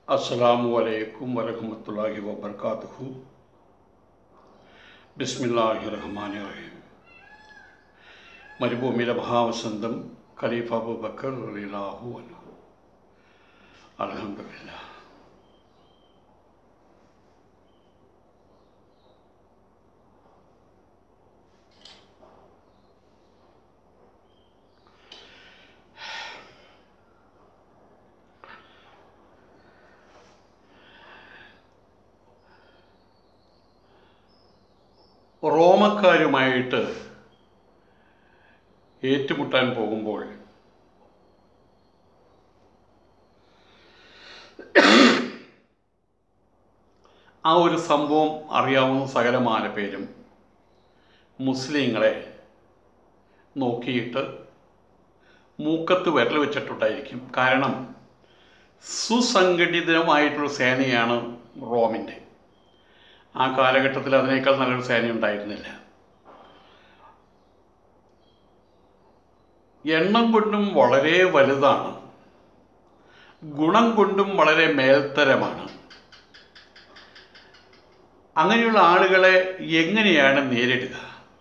അസ്സലാമു അലൈക്കും വറഹമത്തല്ലാഹി വബർക്കാത്തുഹു ബിസ്മില്ലാഹി റഹ്മാനി റഹീം മരുഭൂമിയിലെ മഹാവസന്തം ഖലീഫ അബൂബക്കർ റളിയല്ലാഹു അൻഹു അൽഹംദുലില്ലാ റോമക്കാരുമായിട്ട് ഏറ്റുമുട്ടാൻ പോകുമ്പോൾ ആ ഒരു സംഭവം അറിയാവുന്ന സകലമാന പേരും മുസ്ലിങ്ങളെ നോക്കിയിട്ട് മൂക്കത്ത് വിരൽ വെച്ചിട്ടുണ്ടായിരിക്കും കാരണം സുസംഘടിതമായിട്ടുള്ള സേനയാണ് റോമിൻ്റെ ആ കാലഘട്ടത്തിൽ അതിനേക്കാൾ നല്ലൊരു സേന ഉണ്ടായിരുന്നില്ല എണ്ണം കൊണ്ടും വളരെ വലുതാണ് ഗുണം കൊണ്ടും വളരെ മേൽത്തരമാണ് അങ്ങനെയുള്ള ആളുകളെ എങ്ങനെയാണ് നേരിടുക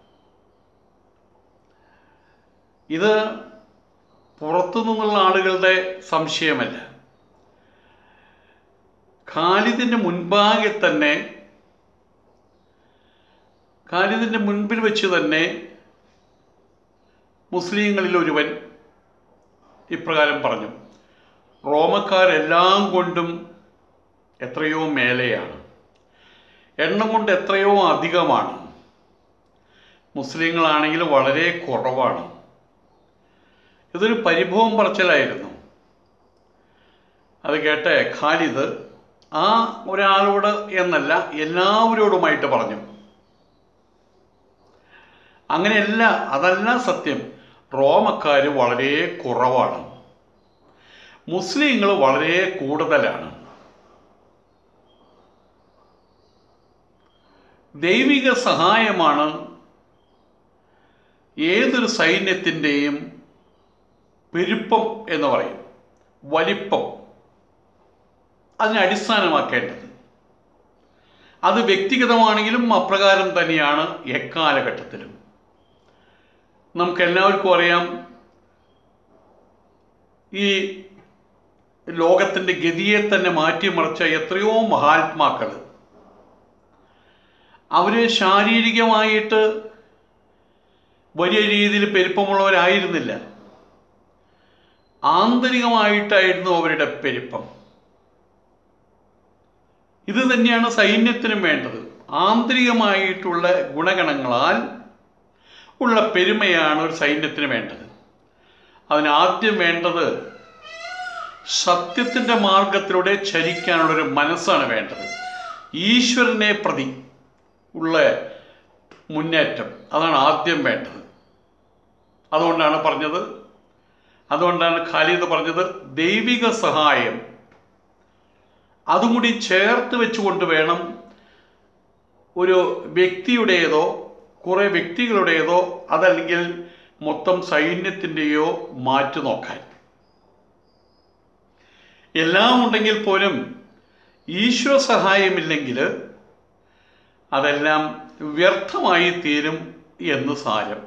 ഇത് പുറത്തു നിന്നുള്ള ആളുകളുടെ സംശയമല്ല ഖാലിദിൻ്റെ മുൻപാകെ തന്നെ ഖാലിദിൻ്റെ മുൻപിൽ വെച്ച് തന്നെ മുസ്ലിങ്ങളിൽ ഒരുവൻ ഇപ്രകാരം പറഞ്ഞു റോമക്കാരെല്ലാം കൊണ്ടും എത്രയോ മേലെയാണ് എണ്ണം കൊണ്ട് എത്രയോ അധികമാണ് മുസ്ലിങ്ങളാണെങ്കിൽ വളരെ കുറവാണ് ഇതൊരു പരിഭവം പറച്ചിലായിരുന്നു അത് കേട്ട് ഖാലിദ് ആ ഒരാളോട് എന്നല്ല എല്ലാവരോടുമായിട്ട് പറഞ്ഞു അങ്ങനെയല്ല അതല്ല സത്യം റോമക്കാർ വളരെ കുറവാണ് മുസ്ലിങ്ങൾ വളരെ കൂടുതലാണ് ദൈവിക സഹായമാണ് ഏതൊരു സൈന്യത്തിൻ്റെയും പെരുപ്പം എന്ന് പറയും വലിപ്പം അതിനെ അടിസ്ഥാനമാക്കേണ്ടത് അത് വ്യക്തിഗതമാണെങ്കിലും അപ്രകാരം തന്നെയാണ് എക്കാലഘട്ടത്തിലും നമുക്ക് എല്ലാവർക്കും അറിയാം ഈ ലോകത്തിൻ്റെ ഗതിയെ തന്നെ മാറ്റിമറിച്ച എത്രയോ മഹാത്മാക്കൾ അവർ ശാരീരികമായിട്ട് വലിയ രീതിയിൽ പെരുപ്പമുള്ളവരായിരുന്നില്ല ആന്തരികമായിട്ടായിരുന്നു അവരുടെ പെരുപ്പം ഇത് തന്നെയാണ് സൈന്യത്തിനും വേണ്ടത് ആന്തരികമായിട്ടുള്ള ഗുണഗണങ്ങളാൽ ഉള്ള പെരുമയാണ് ഒരു സൈന്യത്തിന് വേണ്ടത് അതിനാദ്യം വേണ്ടത് സത്യത്തിൻ്റെ മാർഗത്തിലൂടെ ചരിക്കാനുള്ളൊരു മനസ്സാണ് വേണ്ടത് ഈശ്വരനെ പ്രതി ഉള്ള മുന്നേറ്റം അതാണ് ആദ്യം വേണ്ടത് അതുകൊണ്ടാണ് പറഞ്ഞത് അതുകൊണ്ടാണ് ഖാലിദ് പറഞ്ഞത് ദൈവിക സഹായം അതും കൂടി ചേർത്ത് വെച്ചുകൊണ്ട് വേണം ഒരു വ്യക്തിയുടേതോ കുറേ വ്യക്തികളുടേതോ അതല്ലെങ്കിൽ മൊത്തം സൈന്യത്തിൻ്റെയോ മാറ്റി നോക്കാൻ എല്ലാം ഉണ്ടെങ്കിൽ പോലും ഈശ്വര സഹായമില്ലെങ്കിൽ അതെല്ലാം വ്യർത്ഥമായി തീരും എന്ന് സാരം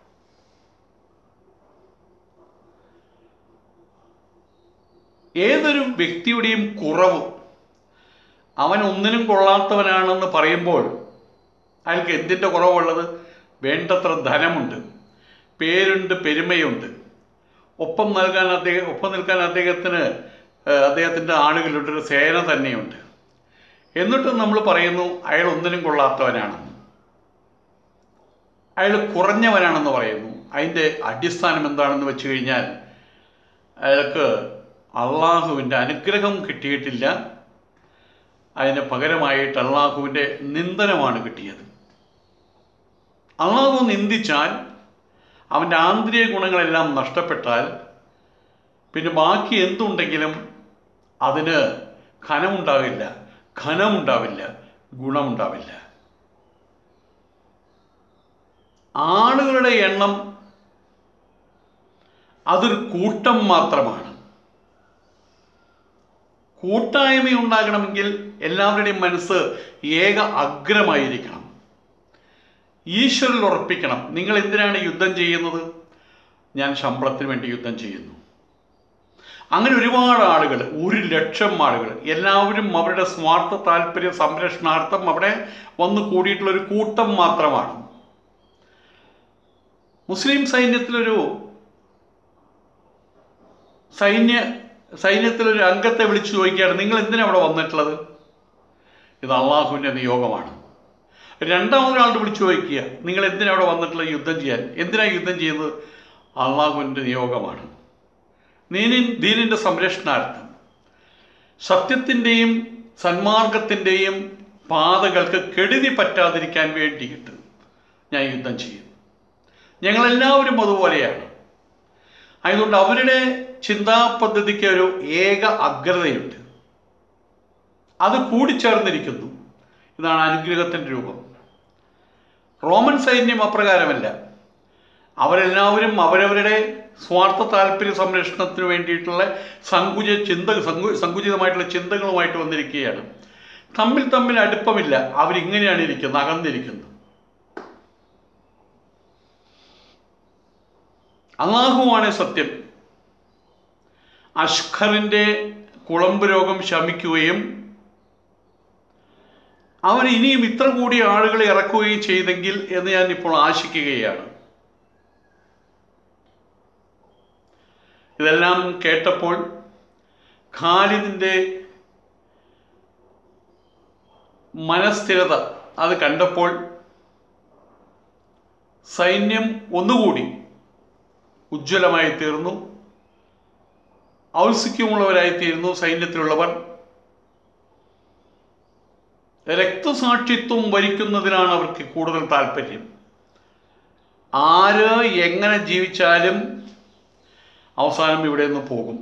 ഏതൊരു വ്യക്തിയുടെയും കുറവ് അവൻ ഒന്നിനും കൊള്ളാത്തവനാണെന്ന് പറയുമ്പോൾ അയാൾക്ക് എന്തിൻ്റെ കുറവുള്ളത് വേണ്ടത്ര ധനമുണ്ട് പേരുണ്ട് പെരുമയുണ്ട് ഒപ്പം നൽകാൻ അദ്ദേഹം ഒപ്പം നിൽക്കാൻ അദ്ദേഹത്തിന് അദ്ദേഹത്തിൻ്റെ ആളുകളുടെ ഒരു സേന തന്നെയുണ്ട് എന്നിട്ടും നമ്മൾ പറയുന്നു അയാൾ ഒന്നിനും കൊള്ളാത്തവനാണെന്ന് അയാൾ കുറഞ്ഞവനാണെന്ന് പറയുന്നു അതിൻ്റെ അടിസ്ഥാനം എന്താണെന്ന് വെച്ച് കഴിഞ്ഞാൽ അയാൾക്ക് അള്ളാഹുവിൻ്റെ അനുഗ്രഹം കിട്ടിയിട്ടില്ല അതിന് പകരമായിട്ട് അള്ളാഹുവിൻ്റെ നിന്ദനമാണ് കിട്ടിയത് അള്ളാഹു നിന്ദിച്ചാൽ അവൻ്റെ ആന്തരിക ഗുണങ്ങളെല്ലാം നഷ്ടപ്പെട്ടാൽ പിന്നെ ബാക്കി എന്തുണ്ടെങ്കിലും അതിന് ഘനമുണ്ടാവില്ല ഘനമുണ്ടാവില്ല ഗുണമുണ്ടാവില്ല ആളുകളുടെ എണ്ണം അതൊരു കൂട്ടം മാത്രമാണ് കൂട്ടായ്മ ഉണ്ടാകണമെങ്കിൽ എല്ലാവരുടെയും മനസ്സ് ഏക അഗ്രമായിരിക്കണം ഈശ്വരിൽ ഉറപ്പിക്കണം നിങ്ങൾ എന്തിനാണ് യുദ്ധം ചെയ്യുന്നത് ഞാൻ ശമ്പളത്തിന് വേണ്ടി യുദ്ധം ചെയ്യുന്നു അങ്ങനെ ഒരുപാട് ആളുകൾ ഒരു ലക്ഷം ആളുകൾ എല്ലാവരും അവരുടെ സ്വാർത്ഥ താല്പര്യ സംരക്ഷണാർത്ഥം അവിടെ വന്നു കൂടിയിട്ടുള്ള ഒരു കൂട്ടം മാത്രമാണ് മുസ്ലിം സൈന്യത്തിലൊരു സൈന്യ സൈന്യത്തിലൊരു അംഗത്തെ വിളിച്ചു ചോദിക്കുകയാണ് നിങ്ങൾ എന്തിനാ അവിടെ വന്നിട്ടുള്ളത് ഇത് അള്ളാഹുവിൻ്റെ നിയോഗമാണ് രണ്ടാമതൊരാളോട് വിളിച്ചു ചോദിക്കുക നിങ്ങൾ എന്തിനാ അവിടെ വന്നിട്ടുള്ളത് യുദ്ധം ചെയ്യാൻ എന്തിനാ യുദ്ധം ചെയ്യുന്നത് അള്ളാഹുവിൻ്റെ നിയോഗമാണ് നീനിൻ ദീനിൻ്റെ സംരക്ഷണാർത്ഥം സത്യത്തിൻ്റെയും സന്മാർഗത്തിൻ്റെയും പാതകൾക്ക് കെടുതി പറ്റാതിരിക്കാൻ വേണ്ടിയിട്ട് ഞാൻ യുദ്ധം ചെയ്യും ഞങ്ങളെല്ലാവരും അതുപോലെയാണ് ആയതുകൊണ്ട് അവരുടെ ചിന്താ പദ്ധതിക്ക് ഒരു ഏക അഗ്രതയുണ്ട് അത് കൂടിച്ചേർന്നിരിക്കുന്നു ഇതാണ് അനുഗ്രഹത്തിൻ്റെ രൂപം റോമൻ സൈന്യം അപ്രകാരമല്ല അവരെല്ലാവരും അവരവരുടെ സ്വാർത്ഥ താല്പര്യ സംരക്ഷണത്തിന് വേണ്ടിയിട്ടുള്ള സങ്കുച ചിന്ത സങ്കു സങ്കുചിതമായിട്ടുള്ള ചിന്തകളുമായിട്ട് വന്നിരിക്കുകയാണ് തമ്മിൽ തമ്മിൽ അടുപ്പമില്ല അവരിങ്ങനെയാണ് ഇരിക്കുന്നത് അകന്നിരിക്കുന്നത് അള്ളാഹുവാണ് സത്യം അഷ്ഖറിൻ്റെ കുളമ്പ് രോഗം ശമിക്കുകയും അവൻ ഇനിയും ഇത്ര കൂടി ആളുകളെ ഇറക്കുകയും ചെയ്തെങ്കിൽ എന്ന് ഞാൻ ഇപ്പോൾ ആശിക്കുകയാണ് ഇതെല്ലാം കേട്ടപ്പോൾ ഖാലിദിൻ്റെ മനസ്ഥിരത അത് കണ്ടപ്പോൾ സൈന്യം ഒന്നുകൂടി ഉജ്ജ്വലമായി തീർന്നു ഔത്സുക്യമുള്ളവരായി തീർന്നു സൈന്യത്തിലുള്ളവർ രക്തസാക്ഷിത്വം വരിക്കുന്നതിനാണ് അവർക്ക് കൂടുതൽ താല്പര്യം ആര് എങ്ങനെ ജീവിച്ചാലും അവസാനം ഇവിടെ നിന്ന് പോകും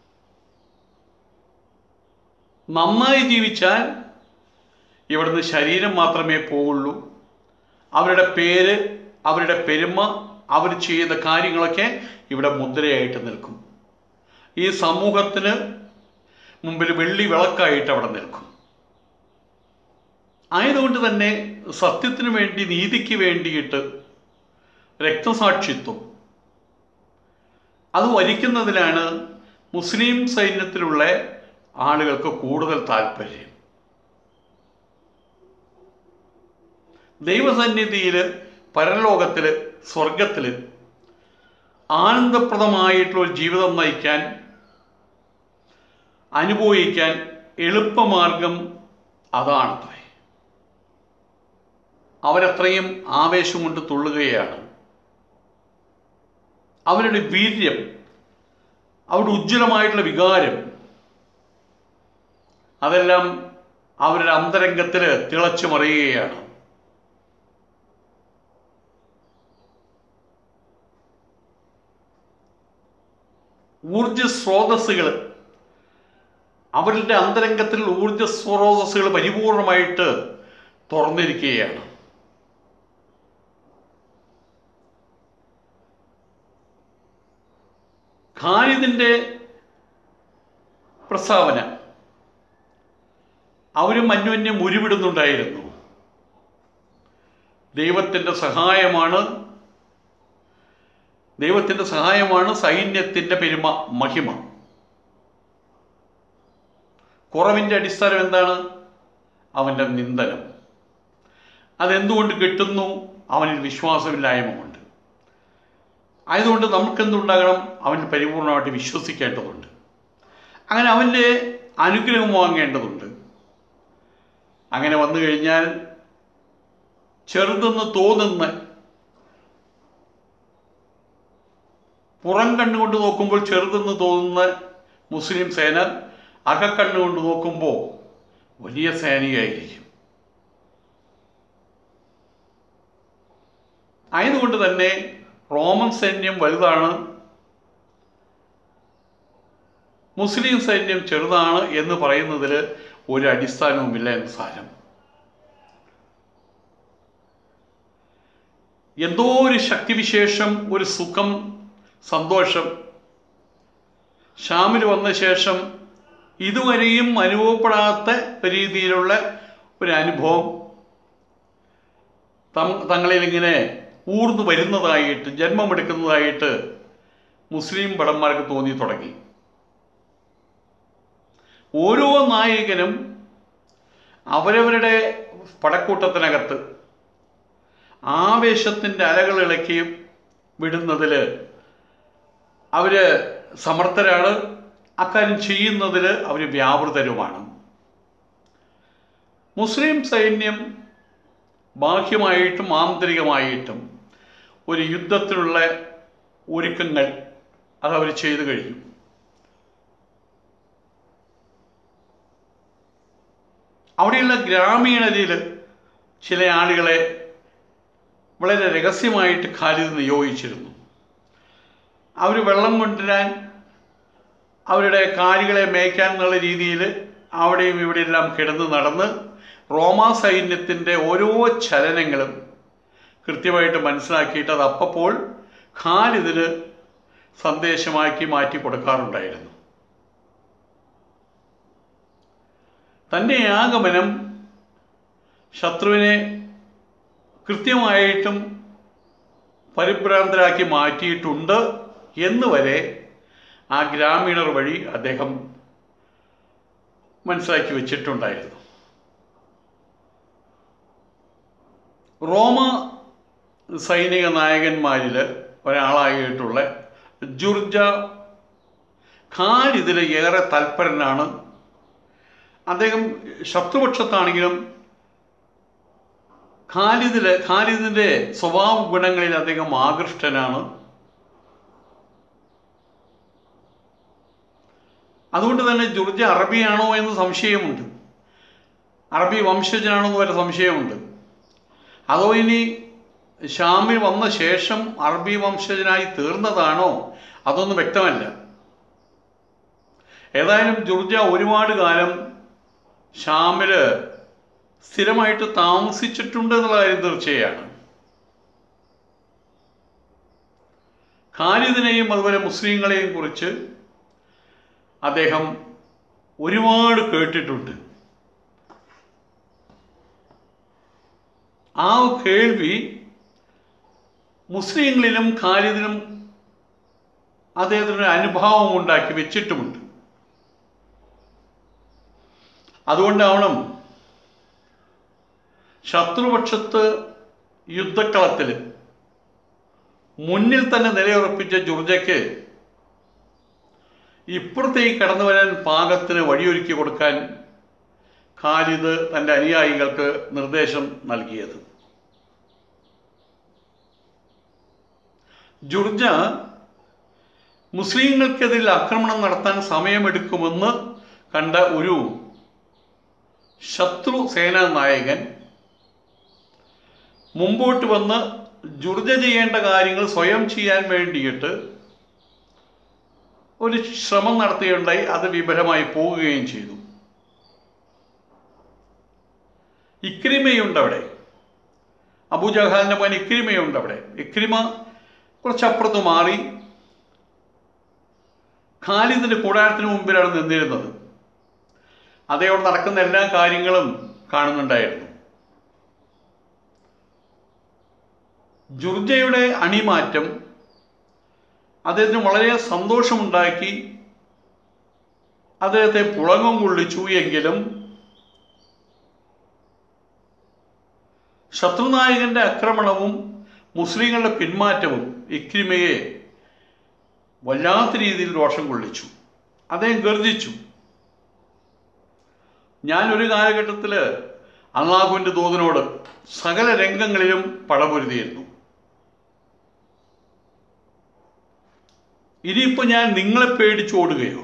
നന്നായി ജീവിച്ചാൽ ഇവിടുന്ന് ശരീരം മാത്രമേ പോവുള്ളൂ അവരുടെ പേര് അവരുടെ പെരുമ അവർ ചെയ്ത കാര്യങ്ങളൊക്കെ ഇവിടെ മുദ്രയായിട്ട് നിൽക്കും ഈ സമൂഹത്തിന് മുമ്പിൽ വെള്ളി വിളക്കായിട്ട് അവിടെ നിൽക്കും ആയതുകൊണ്ട് തന്നെ സത്യത്തിന് വേണ്ടി നീതിക്ക് വേണ്ടിയിട്ട് രക്തസാക്ഷിത്വം അത് വരിക്കുന്നതിലാണ് മുസ്ലിം സൈന്യത്തിലുള്ള ആളുകൾക്ക് കൂടുതൽ താല്പര്യം ദൈവസന്നിധിയിൽ പരലോകത്തിൽ സ്വർഗത്തിൽ ആനന്ദപ്രദമായിട്ടുള്ള ഒരു ജീവിതം നയിക്കാൻ അനുഭവിക്കാൻ എളുപ്പമാർഗം അതാണത്രേ അവരത്രയും ആവേശം കൊണ്ട് തുള്ളുകയാണ് അവരുടെ വീര്യം അവരുടെ ഉജ്ജ്വലമായിട്ടുള്ള വികാരം അതെല്ലാം അവരുടെ അന്തരംഗത്തിൽ തിളച്ചു മറിയുകയാണ് ഊർജ സ്രോതസ്സുകൾ അവരുടെ അന്തരംഗത്തിൽ ഊർജ സ്രോതസ്സുകൾ പരിപൂർണമായിട്ട് തുറന്നിരിക്കുകയാണ് ഖാലിദിൻ്റെ പ്രസ്താവന അവരും അന്യോന്യം ഉരുവിടുന്നുണ്ടായിരുന്നു ദൈവത്തിൻ്റെ സഹായമാണ് ദൈവത്തിൻ്റെ സഹായമാണ് സൈന്യത്തിൻ്റെ പെരുമ മഹിമ കുറവിൻ്റെ അടിസ്ഥാനം എന്താണ് അവൻ്റെ നിന്ദനം അതെന്തുകൊണ്ട് കിട്ടുന്നു അവനിൽ വിശ്വാസമില്ലായ്മ കൊണ്ട് ആയതുകൊണ്ട് നമുക്കെന്തുണ്ടാകണം അവൻ പരിപൂർണമായിട്ട് വിശ്വസിക്കേണ്ടതുണ്ട് അങ്ങനെ അവൻ്റെ അനുഗ്രഹം വാങ്ങേണ്ടതുണ്ട് അങ്ങനെ വന്നു കഴിഞ്ഞാൽ ചെറുതെന്ന് തോന്നുന്ന പുറം കണ്ണുകൊണ്ട് നോക്കുമ്പോൾ ചെറുതെന്ന് തോന്നുന്ന മുസ്ലിം സേന അകക്കണ്ണുകൊണ്ട് നോക്കുമ്പോൾ വലിയ സേനയായിരിക്കും ആയതുകൊണ്ട് തന്നെ റോമൻ സൈന്യം വലുതാണ് മുസ്ലിം സൈന്യം ചെറുതാണ് എന്ന് പറയുന്നതിൽ ഒരു അടിസ്ഥാനവുമില്ല എന്ന് സാരം എന്തോ ഒരു ശക്തിവിശേഷം ഒരു സുഖം സന്തോഷം ഷാമിൽ വന്ന ശേഷം ഇതുവരെയും അനുഭവപ്പെടാത്ത രീതിയിലുള്ള ഒരു അനുഭവം തം- തങ്ങളിൽ ഇങ്ങനെ ഊർന്നു വരുന്നതായിട്ട് ജന്മമെടുക്കുന്നതായിട്ട് മുസ്ലിം ഭടന്മാർക്ക് തോന്നി തുടങ്ങി ഓരോ നായകനും അവരവരുടെ പടക്കൂട്ടത്തിനകത്ത് ആവേശത്തിൻ്റെ അലകൾ ഇളക്കി വിടുന്നതിൽ അവർ സമർത്ഥരാണ് അക്കാര്യം ചെയ്യുന്നതിൽ അവർ വ്യാപൃതരുമാണ് മുസ്ലിം സൈന്യം ബാഹ്യമായിട്ടും ആന്തരികമായിട്ടും ഒരു യുദ്ധത്തിനുള്ള ഒരുക്കങ്ങൾ അതവർ ചെയ്തു കഴിഞ്ഞു അവിടെയുള്ള ഗ്രാമീണതയിൽ ചില ആളുകളെ വളരെ രഹസ്യമായിട്ട് ഖാലിദ് നിയോഗിച്ചിരുന്നു അവർ വെള്ളം കൊണ്ടുവരാൻ അവരുടെ കാലികളെ മേയ്ക്കാൻ എന്നുള്ള രീതിയിൽ അവിടെയും ഇവിടെയെല്ലാം കിടന്ന് നടന്ന് റോമാ സൈന്യത്തിൻ്റെ ഓരോ ചലനങ്ങളും കൃത്യമായിട്ട് മനസ്സിലാക്കിയിട്ട് അത് അപ്പപ്പോൾ ഖാലിദിന് സന്ദേശമാക്കി മാറ്റി കൊടുക്കാറുണ്ടായിരുന്നു തൻ്റെ ആഗമനം ശത്രുവിനെ കൃത്യമായിട്ടും പരിഭ്രാന്തരാക്കി മാറ്റിയിട്ടുണ്ട് എന്ന് വരെ ആ ഗ്രാമീണർ വഴി അദ്ദേഹം മനസ്സിലാക്കി വെച്ചിട്ടുണ്ടായിരുന്നു റോമ സൈനിക നായകന്മാരിൽ ഒരാളായിട്ടുള്ള ജുർജ ഖാലിദിൽ ഏറെ തൽപരനാണ് അദ്ദേഹം ശത്രുപക്ഷത്താണെങ്കിലും ഖാലിദില് ഖാലിദിൻ്റെ സ്വഭാവ ഗുണങ്ങളിൽ അദ്ദേഹം ആകൃഷ്ടനാണ് അതുകൊണ്ട് തന്നെ ജുർജ അറബിയാണോ എന്ന് സംശയമുണ്ട് അറബി വംശജനാണോ എന്ന് വരെ സംശയമുണ്ട് അതോ ഇനി ഷാമിൽ വന്ന ശേഷം അറബി വംശജനായി തീർന്നതാണോ അതൊന്നും വ്യക്തമല്ല ഏതായാലും ജുർജ ഒരുപാട് കാലം ഷാമിൽ സ്ഥിരമായിട്ട് താമസിച്ചിട്ടുണ്ട് എന്നുള്ള കാര്യം തീർച്ചയാണ് ഖാലിദിനെയും അതുപോലെ മുസ്ലിങ്ങളെയും കുറിച്ച് അദ്ദേഹം ഒരുപാട് കേട്ടിട്ടുണ്ട് ആ കേൾവി മുസ്ലിങ്ങളിലും ഖാലിദിനും അദ്ദേഹത്തിന് അനുഭാവം ഉണ്ടാക്കി വെച്ചിട്ടുമുണ്ട് അതുകൊണ്ടാവണം ശത്രുപക്ഷത്ത് യുദ്ധക്കളത്തിൽ മുന്നിൽ തന്നെ നിലയുറപ്പിച്ച ജുർജയ്ക്ക് ഇപ്പുറത്തേക്ക് കടന്നു വരാൻ പാകത്തിന് വഴിയൊരുക്കി കൊടുക്കാൻ ഖാലിദ് തൻ്റെ അനുയായികൾക്ക് നിർദ്ദേശം നൽകിയത് ജുർജ മുസ്ലിങ്ങൾക്കെതിരിൽ ആക്രമണം നടത്താൻ സമയമെടുക്കുമെന്ന് കണ്ട ഒരു ശത്രു സേനാ നായകൻ മുമ്പോട്ട് വന്ന് ജുർജ ചെയ്യേണ്ട കാര്യങ്ങൾ സ്വയം ചെയ്യാൻ വേണ്ടിയിട്ട് ഒരു ശ്രമം നടത്തുകയുണ്ടായി അത് വിഫലമായി പോവുകയും ചെയ്തു ഇക്രിമയുണ്ട് അവിടെ അബുജഹാലിൻ്റെ മോൻ ഇക്രിമയുണ്ട് അവിടെ ഇക്രിമ കുറച്ചപ്പുറത്ത് മാറി ഖാലിദിന്റെ കൂടാരത്തിന് മുമ്പിലാണ് നിന്നിരുന്നത് അതേവിടെ നടക്കുന്ന എല്ലാ കാര്യങ്ങളും കാണുന്നുണ്ടായിരുന്നു ജുർജയുടെ അണിമാറ്റം അദ്ദേഹത്തിന് വളരെ സന്തോഷമുണ്ടാക്കി അദ്ദേഹത്തെ പുളങ്ങം കൊള്ളിച്ചു എങ്കിലും ശത്രുനായകന്റെ ആക്രമണവും മുസ്ലിങ്ങളുടെ പിന്മാറ്റവും ഇക്രിമയെ വല്ലാത്ത രീതിയിൽ ദോഷം കൊള്ളിച്ചു അദ്ദേഹം ഗർജിച്ചു ഞാൻ ഒരു കാലഘട്ടത്തിൽ അള്ളാഹുവിൻ്റെ ദൂതനോട് സകല രംഗങ്ങളിലും പടപൊരുതിയിരുന്നു ഇനിയിപ്പോൾ ഞാൻ നിങ്ങളെ പേടിച്ച് ഓടുകയോ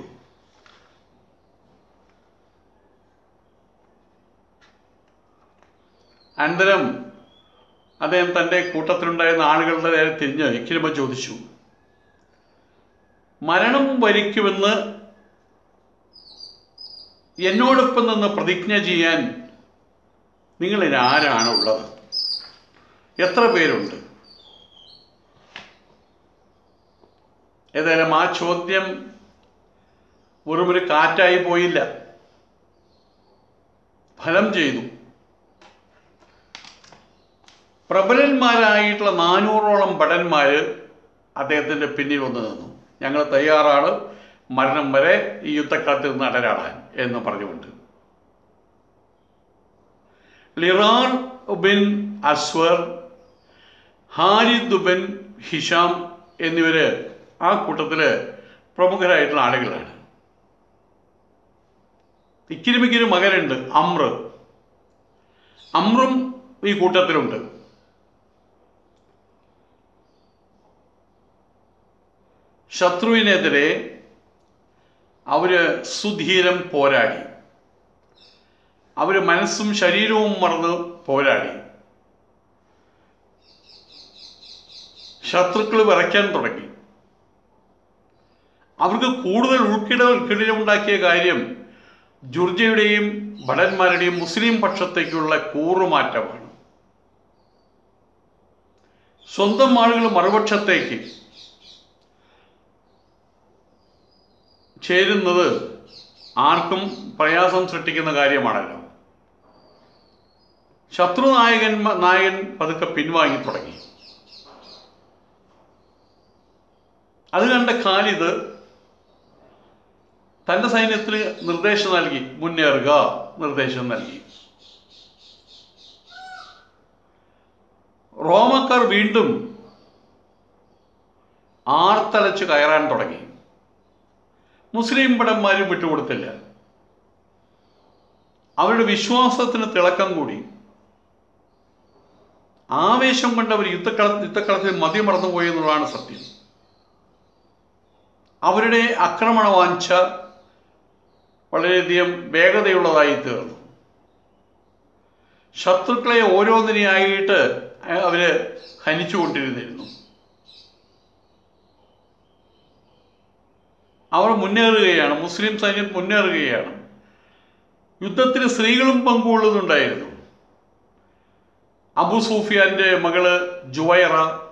അനന്തരം അദ്ദേഹം തൻ്റെ കൂട്ടത്തിലുണ്ടായിരുന്ന ആളുകളുടെ നേരെ തിരിഞ്ഞ് ഇക്കിരിമ ചോദിച്ചു മരണം വരിക്കുമെന്ന് എന്നോടൊപ്പം നിന്ന് പ്രതിജ്ഞ ചെയ്യാൻ നിങ്ങളിൽ ആരാണുള്ളത് എത്ര പേരുണ്ട് ഏതായാലും ആ ചോദ്യം വെറും ഒരു കാറ്റായി പോയില്ല ഫലം ചെയ്തു പ്രബലന്മാരായിട്ടുള്ള നാനൂറോളം ഭടന്മാർ അദ്ദേഹത്തിൻ്റെ പിന്നിൽ വന്നു നിന്നു ഞങ്ങൾ തയ്യാറാണ് മരണം വരെ ഈ യുദ്ധക്കാലത്തിൽ നിന്ന് അടരാടാൻ എന്ന് പറഞ്ഞുകൊണ്ട് ലിറാർ ബിൻ അസ്വർ ഹാരിദ് ബിൻ ഹിഷാം എന്നിവർ ആ കൂട്ടത്തിൽ പ്രമുഖരായിട്ടുള്ള ആളുകളാണ് ഇക്കിരിമിക്കിരി മകനുണ്ട് അമ്ര അമ്രും ഈ കൂട്ടത്തിലുണ്ട് ശത്രുവിനെതിരെ അവര് സുധീരം പോരാടി അവര് മനസ്സും ശരീരവും മറന്ന് പോരാടി ശത്രുക്കൾ വിറയ്ക്കാൻ തുടങ്ങി അവർക്ക് കൂടുതൽ ഉൾക്കിട ഉൾക്കിടലുണ്ടാക്കിയ കാര്യം ജുർജയുടെയും ഭടന്മാരുടെയും മുസ്ലിം പക്ഷത്തേക്കുള്ള കൂറുമാറ്റമാണ് സ്വന്തം ആളുകൾ മറുപക്ഷത്തേക്ക് ചേരുന്നത് ആർക്കും പ്രയാസം സൃഷ്ടിക്കുന്ന കാര്യമാണല്ലോ ശത്രു നായകൻ നായകൻ പതുക്കെ പിൻവാങ്ങി തുടങ്ങി അത് കണ്ട ഖാലിദ് തന്റെ സൈന്യത്തിന് നിർദ്ദേശം നൽകി മുന്നേറുക നിർദ്ദേശം നൽകി റോമക്കാർ വീണ്ടും ആർത്തലച്ച് കയറാൻ തുടങ്ങി മുസ്ലിം ഭടന്മാരും വിട്ടുകൊടുത്തില്ല അവരുടെ വിശ്വാസത്തിന് തിളക്കം കൂടി ആവേശം കൊണ്ട് അവർ യുദ്ധക്കള യുദ്ധക്കളത്തിൽ മതിമറന്നുപോയി എന്നുള്ളതാണ് സത്യം അവരുടെ ആക്രമണ വാഞ്ച വളരെയധികം വേഗതയുള്ളതായി തീർന്നു ശത്രുക്കളെ ഓരോന്നിനെയായിട്ട് അവര് ഹനിച്ചുകൊണ്ടിരുന്നിരുന്നു അവർ മുന്നേറുകയാണ് മുസ്ലിം സൈന്യം മുന്നേറുകയാണ് യുദ്ധത്തിന് സ്ത്രീകളും പങ്കുകൊള്ളുന്നുണ്ടായിരുന്നു അബു സൂഫിയാന്റെ മകള് ജുവൈറ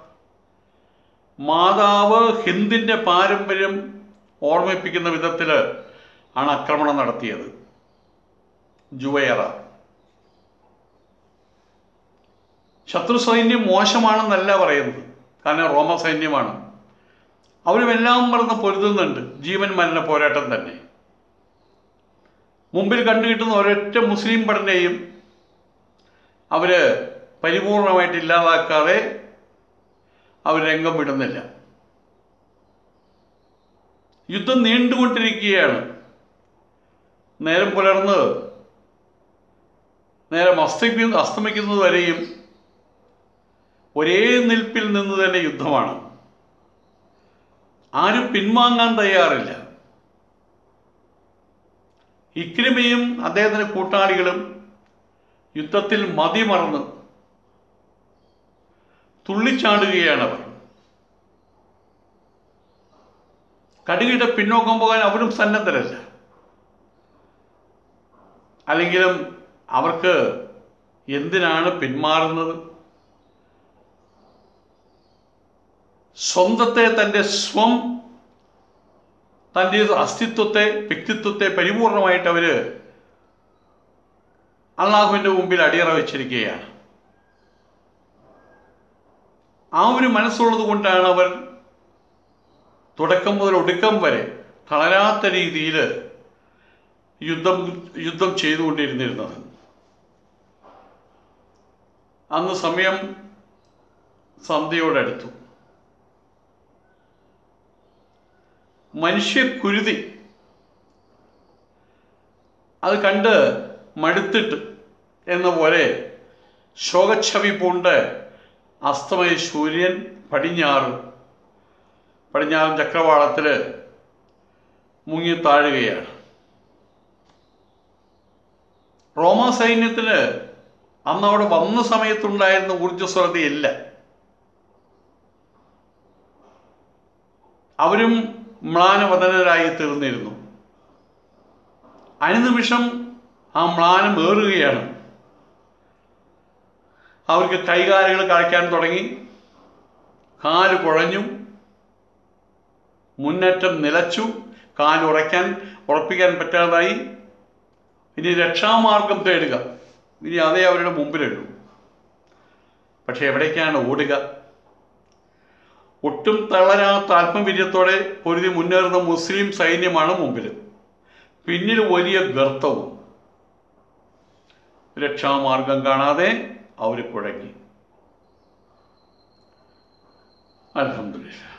മാതാവ് ഹിന്ദിന്റെ പാരമ്പര്യം ഓർമ്മിപ്പിക്കുന്ന വിധത്തിൽ ആണ് ആക്രമണം നടത്തിയത് ജുവൈറ ശത്രു സൈന്യം മോശമാണെന്നല്ല പറയുന്നത് കാരണം റോമ സൈന്യമാണ് അവരും എല്ലാം മറന്ന് പൊരുതുന്നുണ്ട് ജീവൻ മരണ പോരാട്ടം തന്നെ മുമ്പിൽ കണ്ടുകിട്ടുന്ന ഒരൊറ്റ മുസ്ലിം ഭടനെയും അവര് പരിപൂർണമായിട്ട് ഇല്ലാതാക്കാതെ അവർ രംഗം വിടുന്നില്ല യുദ്ധം നീണ്ടുകൊണ്ടിരിക്കുകയാണ് നേരം പുലർന്ന് നേരം അസ്തമി അസ്തമിക്കുന്നത് വരെയും ഒരേ നിൽപ്പിൽ നിന്ന് തന്നെ യുദ്ധമാണ് ആരും പിൻവാങ്ങാൻ തയ്യാറില്ല ഇക്രിമയും അദ്ദേഹത്തിന്റെ കൂട്ടാളികളും യുദ്ധത്തിൽ മതിമറന്ന് തുള്ളിച്ചാടുകയാണ് അവർ കടുകിട്ട പിന്നോക്കം പോകാൻ അവരും സന്നദ്ധരല്ല അല്ലെങ്കിലും അവർക്ക് എന്തിനാണ് പിന്മാറുന്നത് സ്വന്തത്തെ തൻ്റെ സ്വം തൻ്റെ അസ്തിത്വത്തെ വ്യക്തിത്വത്തെ പരിപൂർണമായിട്ട് അവര് അള്ളാഹുവിൻ്റെ മുമ്പിൽ അടിയറ വെച്ചിരിക്കുകയാണ് ആ ഒരു മനസ്സുള്ളത് കൊണ്ടാണ് അവർ തുടക്കം മുതൽ ഒടുക്കം വരെ തളരാത്ത രീതിയിൽ യുദ്ധം യുദ്ധം ചെയ്തുകൊണ്ടിരുന്നിരുന്നത് അന്ന് സമയം സന്ധ്യയോടടുത്തു മനുഷ്യക്കുരുതി അത് കണ്ട് മടുത്തിട്ട് എന്ന പോലെ ശോകച്ഛവി പൂണ്ട് അസ്തമയ സൂര്യൻ പടിഞ്ഞാറ് പടിഞ്ഞാറൻ ചക്രവാളത്തിൽ മുങ്ങി താഴുകയാണ് റോമ സൈന്യത്തിന് അന്ന് അവിടെ വന്ന സമയത്തുണ്ടായിരുന്ന ഊർജ്ജസ്വലതയില്ല അവരും മ്ലാനവദനരായി തീർന്നിരുന്നു അനുനിമിഷം ആ മ്ലാനം ഏറുകയാണ് അവർക്ക് കൈകാലുകൾ കളിക്കാൻ തുടങ്ങി കാല് കുഴഞ്ഞു മുന്നേറ്റം നിലച്ചു കാൽ ഉറയ്ക്കാൻ ഉറപ്പിക്കാൻ പറ്റാതായി ഇനി രക്ഷാമാർഗം തേടുക ഇനി അതേ അവരുടെ മുമ്പിലുള്ളൂ പക്ഷെ എവിടേക്കാണ് ഓടുക ഒട്ടും തളരാത്ത ആത്മവീര്യത്തോടെ പൊരുതി മുന്നേറുന്ന മുസ്ലിം സൈന്യമാണ് മുമ്പിൽ പിന്നിൽ വലിയ ഗർത്തവും രക്ഷാമാർഗം കാണാതെ അവർ കുഴങ്ങി അലഹമില്ല